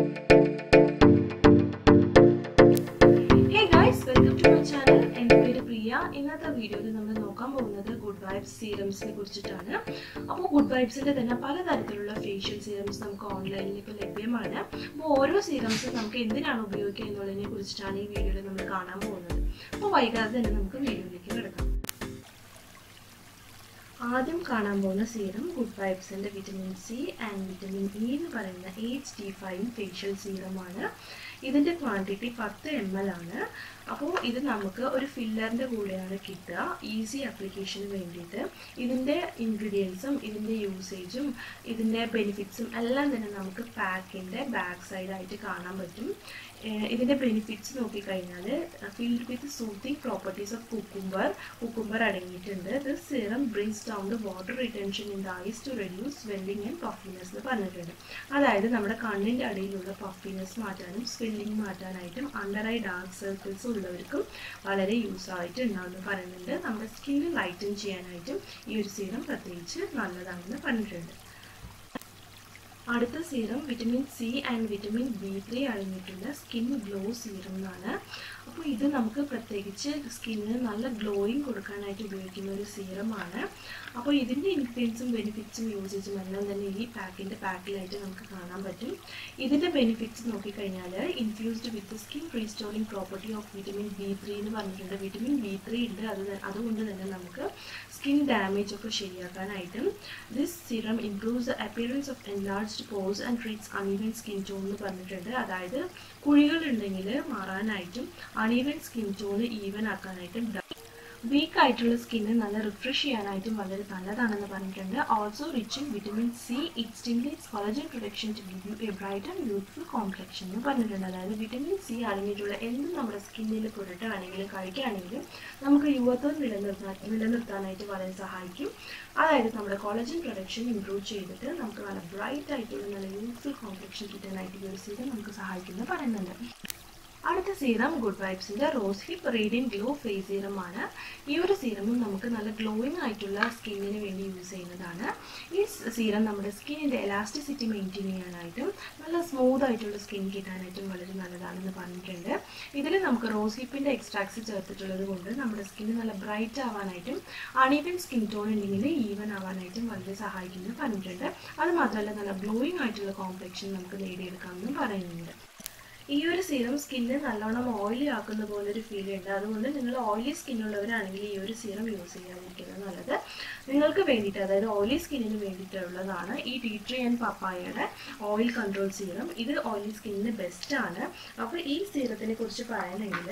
hey guys welcome to my channel എൻ്റെ പേര് പ്രിയ ഇന്നത്തെ വീഡിയോയിൽ നമ്മൾ നോക്കാൻ പോകുന്നത് ഗുഡ് വൈബ്സ് സീറംസിനെ കുറിച്ചിട്ടാണ് അപ്പോൾ ഗുഡ് വൈബ്സിൻ്റെ തന്നെ പലതരത്തിലുള്ള ഫേഷ്യൽ സീറംസ് നമുക്ക് ഓൺലൈനിൽ ഇപ്പോൾ ലഭ്യമാണ് അപ്പോൾ ഓരോ സീറംസും നമുക്ക് എന്തിനാണ് ഉപയോഗിക്കുക എന്നുള്ളതിനെ കുറിച്ചിട്ടാണ് ഈ വീഡിയോയിൽ നമ്മൾ കാണാൻ പോകുന്നത് അപ്പോൾ വൈകാതെ തന്നെ നമുക്ക് വീഡിയോയിലേക്ക് കിടക്കാം ആദ്യം കാണാൻ പോകുന്ന സീറം ഗുഡ് വൈബ്സിൻ്റെ vitamin C and vitamin E എന്ന് പറയുന്ന എച്ച് ഡി ഫൈവ് ഫേഷ്യൽ സീറമാണ് ഇതിൻ്റെ ക്വാണ്ടിറ്റി പത്ത് എം എൽ ആണ് അപ്പോൾ ഇത് നമുക്ക് ഒരു ഫില്ലറിൻ്റെ കൂടെയാണ് കിട്ടുക ഈസി ആപ്ലിക്കേഷന് വേണ്ടിയിട്ട് ഇതിൻ്റെ ഇൻഗ്രീഡിയൻസും ഇതിൻ്റെ യൂസേജും ഇതിൻ്റെ ബെനിഫിറ്റ്സും എല്ലാം തന്നെ നമുക്ക് പാക്കിൻ്റെ ബാക്ക് സൈഡായിട്ട് കാണാൻ പറ്റും ഇതിൻ്റെ ബെനിഫിറ്റ്സ് നോക്കിക്കഴിഞ്ഞാൽ filled with soothing properties of cucumber cucumber അടങ്ങിയിട്ടുണ്ട് this serum brings down the water retention in the eyes to reduce swelling and puffiness എന്ന് പറഞ്ഞിട്ടുണ്ട് അതായത് നമ്മുടെ കണ്ണിൻ്റെ അടിയിലുള്ള പഫിനെസ് മാറ്റാനും സ്വെല്ലിംഗ് മാറ്റാനായിട്ടും അണ്ടർ ഐ ഡാർക്ക് സർക്കിൾസ് ഉള്ളവർക്കും വളരെ യൂസ് ആയിട്ട് ഉണ്ടാവുമെന്ന് പറയുന്നുണ്ട് നമ്മുടെ സ്കിന്ന് ലൈറ്റൻ ചെയ്യാനായിട്ടും ഈ ഒരു സീറം പ്രത്യേകിച്ച് നല്ലതാണെന്ന് പറഞ്ഞിട്ടുണ്ട് അടുത്ത serum vitamin C and vitamin B three അടങ്ങിയിട്ടുള്ള സ്കിൻ ഗ്ലോ സീറം എന്നാണ് അപ്പോൾ ഇത് നമുക്ക് പ്രത്യേകിച്ച് സ്കിന്നിന് നല്ല ഗ്ലോയിങ് കൊടുക്കാനായിട്ട് ഉപയോഗിക്കുന്ന ഒരു സീറമാണ് അപ്പോൾ ഇതിൻ്റെ ഇൻഗ്രീഡിയൻസും ബെനിഫിറ്റ്സും യൂസേജും എല്ലാം തന്നെ ഈ പാക്കിൻ്റെ പാക്കിലായിട്ട് നമുക്ക് കാണാൻ പറ്റും ഇതിൻ്റെ ബെനിഫിറ്റ്സ് നോക്കിക്കഴിഞ്ഞാൽ infused with skin restoring property of vitamin B three എന്ന് പറഞ്ഞിട്ടുണ്ട് വിറ്റമിൻ ബി ത്രീ ഉണ്ട് അത് അതുകൊണ്ട് തന്നെ നമുക്ക് സ്കിൻ ഡാമേജ് ഒക്കെ ശരിയാക്കാനായിട്ടും this serum improves the appearance of enlarged pores and treats uneven skin tone എന്ന് പറഞ്ഞിട്ടുണ്ട് അതായത് കുഴികൾ ഉണ്ടെങ്കിൽ മാറാനായിട്ടും അൺഈവൻ സ്കിൻ ടോൺ ഈവൻ ആക്കാനായിട്ടും വീക്ക് ആയിട്ടുള്ള സ്കിന്ന് നല്ല റിഫ്രഷ് ചെയ്യാനായിട്ടും വളരെ നല്ലതാണെന്ന് പറഞ്ഞിട്ടുണ്ട് also rich in vitamin C it stimulates collagen production to give you a bright and beautiful complexion എന്ന് പറഞ്ഞിട്ടുണ്ട് അതായത് വിറ്റമിൻ സി അടങ്ങിയിട്ടുള്ള എന്തും നമ്മുടെ സ്കിന്നിൽ പുരട്ടുകയാണെങ്കിലും കഴിക്കുകയാണെങ്കിലും നമുക്ക് യുവത്വം നിലനിർത്താൻ നിലനിർത്താനായിട്ട് വളരെ സഹായിക്കും അതായത് നമ്മുടെ കൊളജൻ പ്രൊഡക്ഷൻ ഇംപ്രൂവ് ചെയ്തിട്ട് നമുക്ക് നല്ല ബ്രൈറ്റ് ആയിട്ടുള്ള നല്ല യൂസ്ഫുൾ കോംപ്ലക്ഷൻ കിട്ടാനായിട്ട് യൂസ് ചെയ്ത് നമുക്ക് സഹായിക്കുന്നു പറയുന്നുണ്ട് അടുത്ത സീറം ഗുഡ് വൈബ്സിൻ്റെ rose hip radiant glow face സീറമാണ് ഈ ഒരു സീറമും നമുക്ക് നല്ല ഗ്ലോയിങ് ആയിട്ടുള്ള സ്കിന്നിന് വേണ്ടി യൂസ് ചെയ്യുന്നതാണ് ഈ സീറം നമ്മുടെ സ്കിന്നിൻ്റെ എലാസ്റ്റിസിറ്റി മെയിൻറ്റെയിൻ ചെയ്യാനായിട്ടും നല്ല സ്മൂത്ത് ആയിട്ടുള്ള സ്കിൻ കിട്ടാനായിട്ടും വളരെ നല്ലതാണെന്ന് പറഞ്ഞിട്ടുണ്ട് ഇതിൽ നമുക്ക് റോസ് ഹിപ്പിൻ്റെ എക്സ്ട്രാക്ട്സ് ചേർത്തിട്ടുള്ളത് കൊണ്ട് നമ്മുടെ സ്കിന്ന് നല്ല ബ്രൈറ്റ് ആവാനായിട്ടും അണീവൻ സ്കിൻ ടോൺ ഉണ്ടെങ്കിൽ ഈവൻ ആവാനായിട്ടും വളരെ സഹായിക്കുന്നു പറഞ്ഞിട്ടുണ്ട് അത് മാത്രമല്ല നല്ല ഗ്ലോയിങ് ആയിട്ടുള്ള കോംപ്ലക്ഷൻ നമുക്ക് നേടിയെടുക്കാമെന്നും പറയുന്നുണ്ട് ഈ ഒരു സീറം സ്കിന്ന് നല്ലോണം ഓയിലി ആക്കുന്ന പോലെ ഒരു ഫീൽ ഉണ്ട് അതുകൊണ്ട് നിങ്ങൾ ഓയിലി സ്കിന്നുള്ളവരാണെങ്കിൽ ഈ ഒരു സീറം യൂസ് ചെയ്യാതിരിക്കുന്നത് നല്ലത് നിങ്ങൾക്ക് വേണ്ടിയിട്ട് അതായത് ഓയിലി സ്കിന്നിന് വേണ്ടിയിട്ടുള്ളതാണ് ഈ ടീ ട്രീ ആൻഡ് പപ്പായയുടെ ഓയിൽ കൺട്രോൾ സീറം ഇത് ഓയിലി സ്കിന്നിന് ബെസ്റ്റ് ആണ് അപ്പോൾ ഈ സീറത്തിനെ കുറിച്ച് പറയണമെങ്കിൽ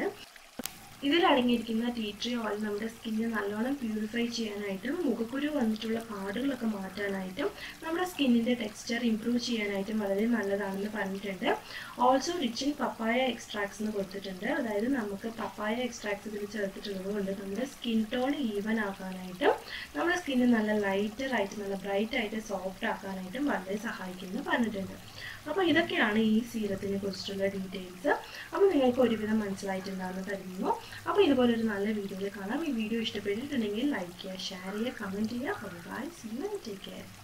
ഇതിൽ അടങ്ങിയിരിക്കുന്ന ടീ ട്രീ ഓയിൽ നമ്മുടെ സ്കിന്നെ നല്ലോണം പ്യൂരിഫൈ ചെയ്യാനായിട്ടും മുഖക്കുരു വന്നിട്ടുള്ള പാടുകളൊക്കെ മാറ്റാനായിട്ടും നമ്മുടെ സ്കിന്നിൻ്റെ ടെക്സ്ചർ ഇംപ്രൂവ് ചെയ്യാനായിട്ടും വളരെ നല്ലതാണെന്ന് പറഞ്ഞിട്ടുണ്ട് also rich in papaya extracts എന്ന് കൊടുത്തിട്ടുണ്ട് അതായത് നമുക്ക് പപ്പായ എക്സ്ട്രാക്ട്സ് ഇതിൽ ചേർത്തിട്ടുള്ളത് കൊണ്ട് നമ്മുടെ സ്കിൻ ടോൺ ഈവൻ ആക്കാനായിട്ടും നമ്മുടെ സ്കിന്ന് നല്ല ലൈറ്റർ ആയിട്ട് നല്ല ബ്രൈറ്റ് ആയിട്ട് സോഫ്റ്റ് ആക്കാനായിട്ടും വളരെ സഹായിക്കുന്നു പറഞ്ഞിട്ടുണ്ട് അപ്പോൾ ഇതൊക്കെയാണ് ഈ സീറത്തിനെ കുറിച്ചിട്ടുള്ള ഡീറ്റെയിൽസ് അപ്പോൾ നിങ്ങൾക്ക് ഒരുവിധം മനസ്സിലായിട്ടുണ്ടാകുന്ന കരുതുന്നു അപ്പോൾ ഇതുപോലെ ഒരു നല്ല വീഡിയോയിൽ കാണാം ഈ വീഡിയോ ഇഷ്ടപ്പെട്ടിട്ടുണ്ടെങ്കിൽ ലൈക്ക് ചെയ്യുക ഷെയർ ചെയ്യുക കമൻറ്റ് ചെയ്യുക bye see you take care